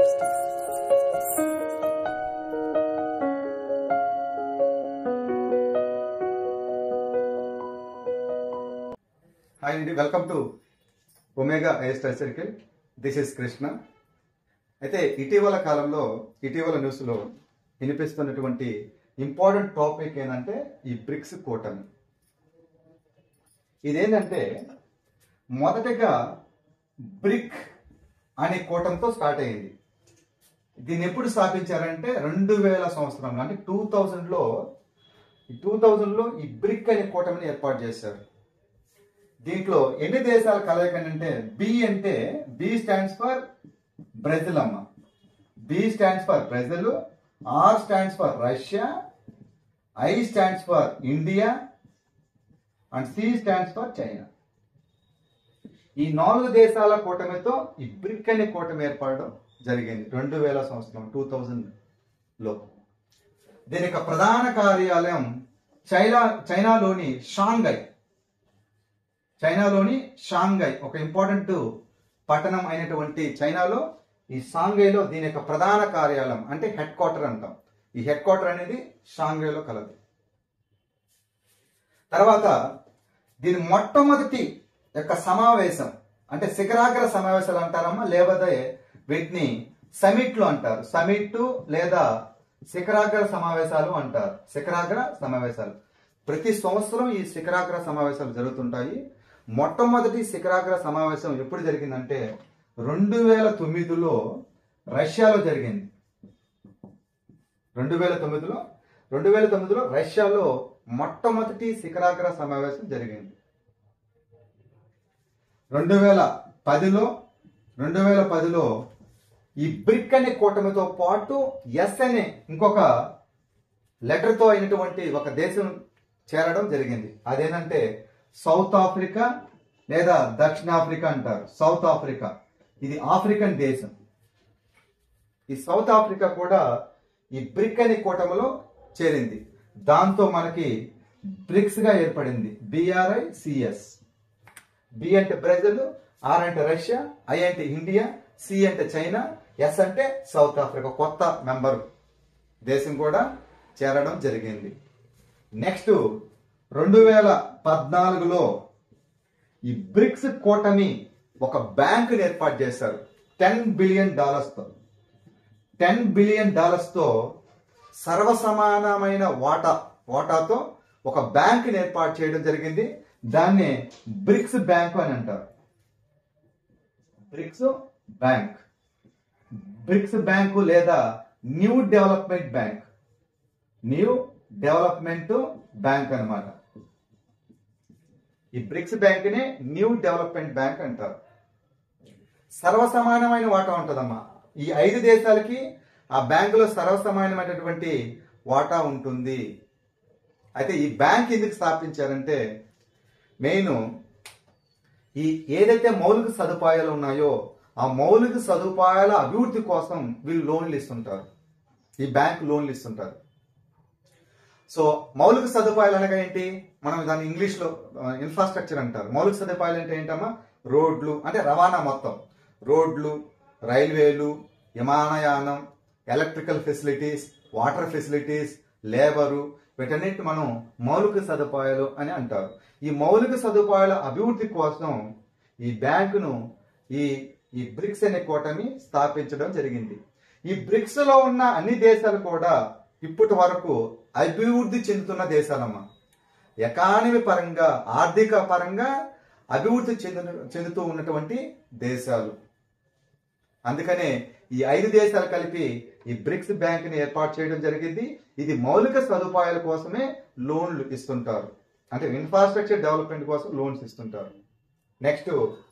hi అండి welcome to omega hair style circle this is Krishna అయితే ఇటీవల కాలంలో ఇటీవల న్యూస్లో వినిపిస్తున్నటువంటి ఇంపార్టెంట్ టాపిక్ ఏంటంటే ఈ బ్రిక్స్ కూటమి ఇదేంటంటే మొదటగా బ్రిక్ అనే కూటమితో స్టార్ట్ అయింది దీన్ని ఎప్పుడు స్థాపించారంటే రెండు వేల సంవత్సరంలో అంటే టూ థౌజండ్లో టూ థౌజండ్లో ఈ బ్రిక్ అనే కూటమిని ఏర్పాటు చేశారు దీంట్లో ఎన్ని దేశాల కలయిక అంటే బి అంటే బి స్టాండ్స్ ఫర్ బ్రెజిల్ అమ్మ B stands for Brazil R stands for Russia I stands for India and C stands for China ఈ నాలుగు దేశాల కూటమితో ఈ బ్రిక్ అనే కూటమి ఏర్పడడం జరిగింది రెండు వేల సంవత్సరం టూ థౌజండ్ లో దీని యొక్క ప్రధాన కార్యాలయం చైనా చైనాలోని షాంఘై చైనాలోని షాంఘై ఒక ఇంపార్టెంట్ పట్టణం అయినటువంటి చైనాలో ఈ షాంఘైలో దీని యొక్క ప్రధాన కార్యాలయం అంటే హెడ్ క్వార్టర్ అంటాం ఈ హెడ్ క్వార్టర్ అనేది షాంఘైలో కలదు తర్వాత దీని మొట్టమొదటి యొక్క సమావేశం అంటే శిఖరాగ్ర సమావేశాలు అంటారమ్మా లేకపోతే వీటిని సమిట్లు అంటారు సమిట్ లేదా శిఖరాగ్ర సమావేశాలు అంటారు శిఖరాగ్ర సమావేశాలు ప్రతి సంవత్సరం ఈ శిఖరాగ్ర సమావేశాలు జరుగుతుంటాయి మొట్టమొదటి శిఖరాగ్ర సమావేశం ఎప్పుడు జరిగిందంటే రెండు వేల తొమ్మిదిలో రష్యాలో జరిగింది రెండు వేల తొమ్మిదిలో రెండు వేల తొమ్మిదిలో రష్యాలో మొట్టమొదటి శిఖరాగ్ర సమావేశం జరిగింది రెండు వేల పదిలో రెండు వేల పదిలో ఈ బ్రిక్ అనే కూటమితో పాటు ఎస్ అనే ఇంకొక లెటర్తో అయినటువంటి ఒక దేశం చేరడం జరిగింది అదేంటంటే సౌత్ ఆఫ్రికా లేదా దక్షిణాఫ్రికా అంటారు సౌత్ ఆఫ్రికా ఇది ఆఫ్రికన్ దేశం ఈ సౌత్ ఆఫ్రికా కూడా ఈ బ్రిక్ అనే కూటమిలో చేరింది దాంతో మనకి బ్రిక్స్ గా ఏర్పడింది బిఆర్ఐ సిఎస్ బి అంటే బ్రెజిల్ ఆర్ అంటే రష్యా ఐ అంటే ఇండియా సి అంటే చైనా ఎస్ అంటే సౌత్ ఆఫ్రికా కొత్త మెంబర్ దేశం కూడా చేరడం జరిగింది నెక్స్ట్ రెండు వేల పద్నాలుగులో ఈ బ్రిక్స్ కూటమి ఒక బ్యాంకుని ఏర్పాటు చేశారు టెన్ బిలియన్ డాలర్స్తో టెన్ బిలియన్ డాలర్స్తో సర్వసమానమైన వాటా వాటాతో ఒక బ్యాంకుని ఏర్పాటు చేయడం జరిగింది దాన్ని బ్రిక్స్ బ్యాంకు అని అంటారు బ్రిక్స్ బ్యాంక్ బ్రిక్స్ బ్యాంకు లేదా new development bank new development bank అన్నమాట ఈ బ్రిక్స్ బ్యాంక్ ని న్యూ డెవలప్మెంట్ బ్యాంక్ అంటారు సర్వసమానమైన వాటా ఉంటుందమ్మా ఈ ఐదు దేశాలకి ఆ బ్యాంకులో సర్వసమానమైనటువంటి వాటా ఉంటుంది అయితే ఈ బ్యాంక్ ఎందుకు స్థాపించారంటే మెయిన్ ఈ ఏదైతే మౌలిక సదుపాయాలు ఉన్నాయో ఆ మౌలిక సదుపాయాల అభివృద్ధి కోసం వీళ్ళు లోన్లు ఇస్తుంటారు ఈ బ్యాంక్ లోన్లు ఇస్తుంటారు సో మౌలిక సదుపాయాలు అనగా ఏంటి మనం దాన్ని ఇంగ్లీష్ లో ఇన్ఫ్రాస్ట్రక్చర్ అంటారు మౌలిక సదుపాయాలు అంటే ఏంటమ్మా రోడ్లు అంటే రవాణా మొత్తం రోడ్లు రైల్వేలు విమానయానం electrical facilities water facilities labour వీటన్నిటి మనం మౌలిక సదుపాయాలు అని అంటారు ఈ మౌలిక సదుపాయాల అభివృద్ధి కోసం ఈ బ్యాంకును ఈ ఈ బ్రిక్స్ అనే కూటమి స్థాపించడం జరిగింది ఈ బ్రిక్స్ లో ఉన్న అన్ని దేశాలు కూడా ఇప్పటి వరకు అభివృద్ధి చెందుతున్న దేశాలమ్మా ఎకానమీ పరంగా ఆర్థిక పరంగా అభివృద్ధి చెందు చెందుతూ ఉన్నటువంటి దేశాలు అందుకనే ఈ ఐదు దేశాలు కలిపి ఈ బ్రిక్స్ బ్యాంక్ ని ఏర్పాటు చేయడం జరిగింది ఇది మౌలిక సదుపాయాల కోసమే లోన్లు ఇస్తుంటారు అంటే ఇన్ఫ్రాస్ట్రక్చర్ డెవలప్మెంట్ కోసం లోన్స్ ఇస్తుంటారు నెక్స్ట్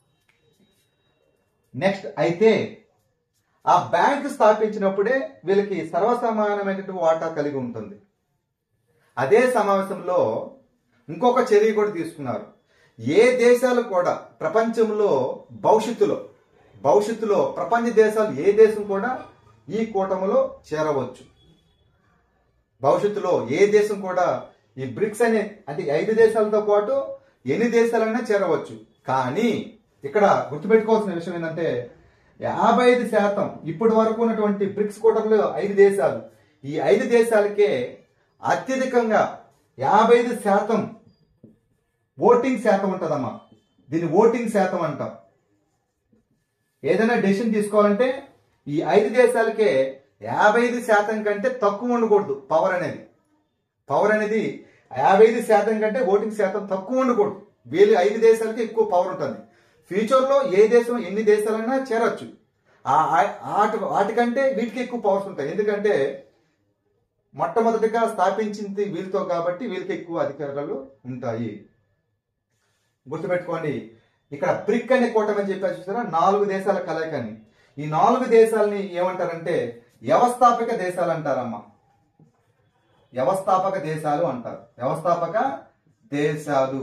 నెక్స్ట్ అయితే ఆ బ్యాంక్ స్థాపించినప్పుడే వీళ్ళకి సర్వసమానమైనటువంటి వాటా కలిగి ఉంటుంది అదే సమావేశంలో ఇంకొక చర్య కూడా తీసుకున్నారు ఏ దేశాలు కూడా ప్రపంచంలో భవిష్యత్తులో భవిష్యత్తులో ప్రపంచ దేశాలు ఏ దేశం కూడా ఈ కూటమిలో చేరవచ్చు భవిష్యత్తులో ఏ దేశం కూడా ఈ బ్రిక్స్ అనే అంటే ఈ ఐదు దేశాలతో పాటు ఎన్ని దేశాలైనా చేరవచ్చు కానీ ఇక్కడ గుర్తుపెట్టుకోవాల్సిన విషయం ఏంటంటే యాభై ఐదు శాతం ఇప్పటి వరకు ఉన్నటువంటి బ్రిక్స్ కూటమిలో ఐదు దేశాలు ఈ ఐదు దేశాలకే అత్యధికంగా యాభై ఐదు శాతం ఓటింగ్ శాతం ఉంటుందమ్మా దీన్ని ఓటింగ్ శాతం అంటాం ఏదైనా డెసిషన్ తీసుకోవాలంటే ఈ ఐదు దేశాలకే యాభై ఐదు శాతం కంటే తక్కువ ఉండకూడదు పవర్ అనేది పవర్ అనేది యాభై ఐదు శాతం కంటే ఓటింగ్ శాతం తక్కువ ఉండకూడదు వీళ్ళు ఐదు దేశాలకి ఎక్కువ పవర్ ఉంటుంది ఫ్యూచర్లో ఏ దేశం ఎన్ని దేశాలైనా చేరొచ్చు ఆ ఆ- ఆట వాటికంటే వీటికి ఎక్కువ పవర్స్ ఉంటాయి ఎందుకంటే మొట్టమొదటిగా స్థాపించింది వీళ్ళతో కాబట్టి వీళ్ళకి ఎక్కువ అధికారాలు ఉంటాయి గుర్తుపెట్టుకోండి ఇక్కడ బ్రిక్ అనే కూటమి అని చెప్పారు చూసారా నాలుగు దేశాల కలయిక అని ఈ నాలుగు దేశాలని ఏమంటారంటే వ్యవస్థాపక దేశాలు అంటారమ్మా వ్యవస్థాపక దేశాలు అంటారు వ్యవస్థాపక దేశాలు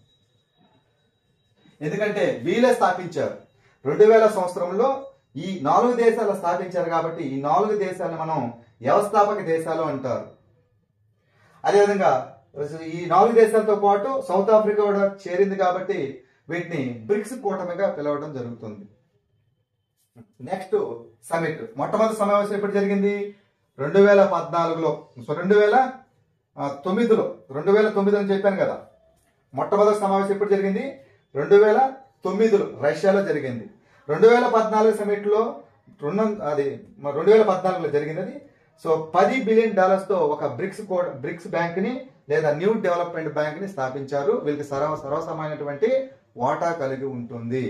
ఎందుకంటే వీళ్ళే స్థాపించారు రెండు వేల సంవత్సరంలో ఈ నాలుగు దేశాలు స్థాపించారు కాబట్టి ఈ నాలుగు దేశాలు మనం వ్యవస్థాపక దేశాలు అంటారు అదేవిధంగా ఈ నాలుగు దేశాలతో పాటు సౌత్ ఆఫ్రికా కూడా చేరింది కాబట్టి వీటిని బ్రిక్స్ కూటమిగా పిలవడం జరుగుతుంది నెక్స్ట్ సమిట్ మొట్టమొదటి సమావేశం ఎప్పుడు జరిగింది రెండు వేల పద్నాలుగులో సో రెండు వేల ఆ, తొమ్మిదిలో రెండు వేల తొమ్మిది అని చెప్పాను కదా మొట్టమొదటి సమావేశం ఎప్పుడు జరిగింది రెండు వేల తొమ్మిదిలో రష్యాలో జరిగింది రెండు వేల పద్నాలుగు సమిట్లో రెండు అది మ- రెండు వేల పద్నాలుగులో జరిగింది అది సో పది బిలియన్ డాలర్స్ తో ఒక బ్రిక్స్ కోడ్ బ్రిక్స్ బ్యాంక్ ని లేదా న్యూ డెవలప్మెంట్ బ్యాంక్ ని స్థాపించారు వీళ్ళకి సర్వ సర్వసమైనటువంటి వాటా కలిగి ఉంటుంది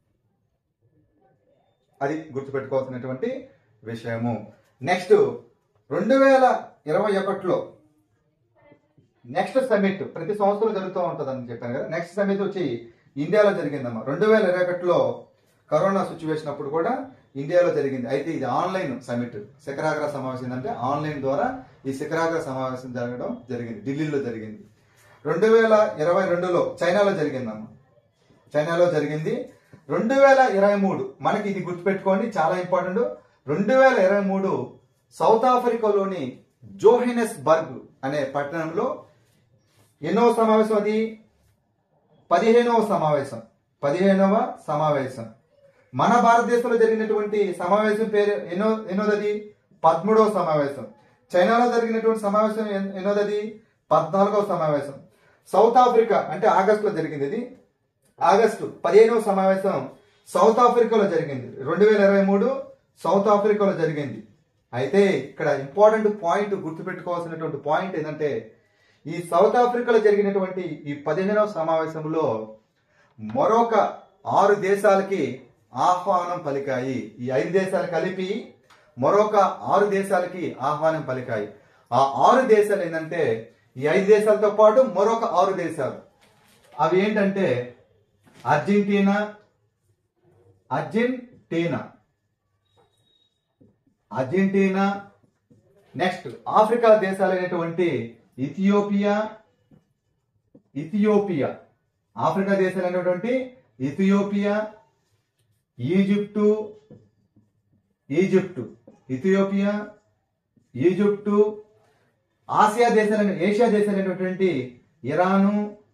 అది గుర్తుపెట్టుకోవాల్సినటువంటి విషయము నెక్స్ట్ రెండు వేల ఇరవై ఒకటిలో నెక్స్ట్ సమిట్ ప్రతి సంవత్సరం జరుగుతూ ఉంటుంది అని చెప్పాను కదా నెక్స్ట్ సమిట్ వచ్చి ఇండియాలో జరిగిందమ్మా రెండు వేల ఇరవై ఒకటిలో కరోనా సిచ్యువేషన్ అప్పుడు కూడా ఇండియాలో జరిగింది అయితే ఇది ఆన్లైన్ సమిట్ శిఖరాగ్ర సమావేశం అంటే ఆన్లైన్ ద్వారా ఈ శిఖరాగ్ర సమావేశం జరగడం జరిగింది ఢిల్లీలో జరిగింది రెండు వేల ఇరవై రెండులో చైనాలో జరిగిందమ్మా చైనాలో జరిగింది రెండు వేల ఇరవై మూడు మనకి ఇది గుర్తుపెట్టుకోండి చాలా ఇంపార్టెంట్ రెండు వేల ఇరవై మూడు సౌత్ ఆఫ్రికాలోని జోహెనెస్ బర్గ్ అనే పట్టణంలో ఎన్నో సమావేశం అది పదిహేనవ సమావేశం పదిహేనవ సమావేశం మన భారతదేశంలో జరిగినటువంటి సమావేశం పేరు ఎన్నో ఎన్నోదది పదమూడవ సమావేశం చైనాలో జరిగినటువంటి సమావేశం ఎన్- ఎన్నోదది పద్నాలుగవ సమావేశం సౌత్ ఆఫ్రికా అంటే ఆగస్టులో జరిగింది ఇది ఆగస్టు పదిహేనవ సమావేశం సౌత్ ఆఫ్రికాలో జరిగింది రెండు వేల ఇరవై మూడు సౌత్ ఆఫ్రికాలో జరిగింది అయితే ఇక్కడ ఇంపార్టెంట్ పాయింట్ గుర్తుపెట్టుకోవాల్సినటువంటి పాయింట్ ఏంటంటే ఈ సౌత్ ఆఫ్రికాలో జరిగినటువంటి ఈ పదిహేనవ సమావేశంలో మరొక ఆరు దేశాలకి ఆహ్వానం పలికాయి ఈ ఐదు దేశాలు కలిపి మరొక ఆరు దేశాలకి ఆహ్వానం పలికాయి ఆ ఆరు దేశాలు ఏంటంటే ఈ ఐదు దేశాలతో పాటు మరొక ఆరు దేశాలు అవి ఏంటంటే Argentina Argentina Argentina next Africa దేశాలైనటువంటి ఇథియోపియా ఇథియోపియా ఆఫ్రికా దేశాలైనటువంటి Ethiopia Egypt Egypt Ethiopia Egypt Asia దేశాలైన ఏషియా దేశాలైనటువంటి Iran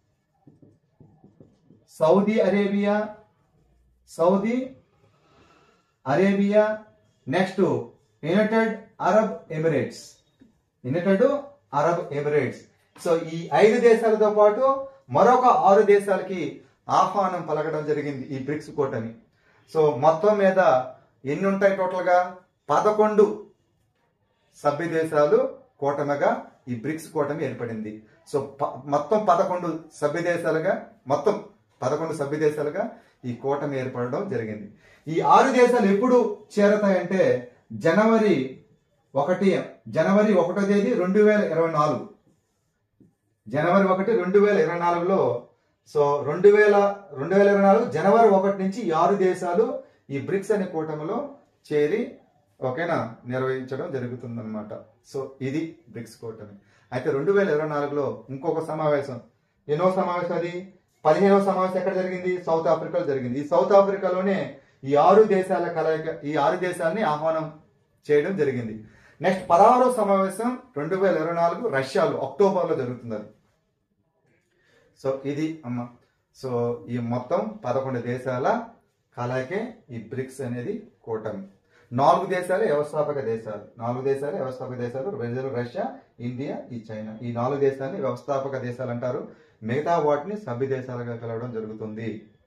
Saudi Arabia Saudi Arabia next United Arab Emirates United Arab Emirates so ఈ ఐదు దేశాలతో పాటు మరొక ఆరు దేశాలకి ఆహ్వానం పలకడం జరిగింది ఈ బ్రిక్స్ కూటమి సో మొత్తం మీద ఎన్ని ఉంటాయి టోటల్గా పదకొండు సభ్య దేశాలు కూటమిగా ఈ బ్రిక్స్ కూటమి ఏర్పడింది సో ప- మొత్తం పదకొండు సభ్య దేశాలుగా మొత్తం పదకొండు సభ్య దేశాలుగా ఈ కూటమి ఏర్పడడం జరిగింది ఈ ఆరు దేశాలు ఎప్పుడు చేరతాయంటే జనవరి ఒకటి జనవరి ఒకటో తేదీ రెండు వేల ఇరవై నాలుగు జనవరి ఒకటి రెండు వేల ఇరవై నాలుగులో సో రెండు వేల రెండు వేల ఇరవై నాలుగు జనవరి ఒకటి నుంచి ఈ ఆరు దేశాలు ఈ బ్రిక్స్ అనే కూటమిలో చేరి ఓకేనా నిర్వహించడం జరుగుతుందన్నమాట సో ఇది బ్రిక్స్ కూటమి అయితే రెండు వేల ఇరవై నాలుగులో ఇంకొక సమావేశం ఎన్నో సమావేశం అది పదిహేనవ సమావేశం ఎక్కడ జరిగింది సౌత్ ఆఫ్రికాలో జరిగింది ఈ సౌత్ ఆఫ్రికాలోనే ఈ ఆరు దేశాల కలయిక ఈ ఆరు దేశాలని ఆహ్వానం చేయడం జరిగింది నెక్స్ట్ పదహారవ సమావేశం రెండు వేల ఇరవై నాలుగు రష్యాలో అక్టోబర్లో జరుగుతుంది అది సో ఇది అమ్మ సో ఈ మొత్తం పదకొండు దేశాల అలాగే ఈ బ్రిక్స్ అనేది కూటమి నాలుగు దేశాలు వ్యవస్థాపక దేశాలు నాలుగు దేశాలు వ్యవస్థాపక దేశాలు బ్రెజిల్ రష్యా ఇండియా ఈ చైనా ఈ నాలుగు దేశాలని వ్యవస్థాపక దేశాలు అంటారు మిగతా వాటిని సభ్య దేశాలుగా కలవడం జరుగుతుంది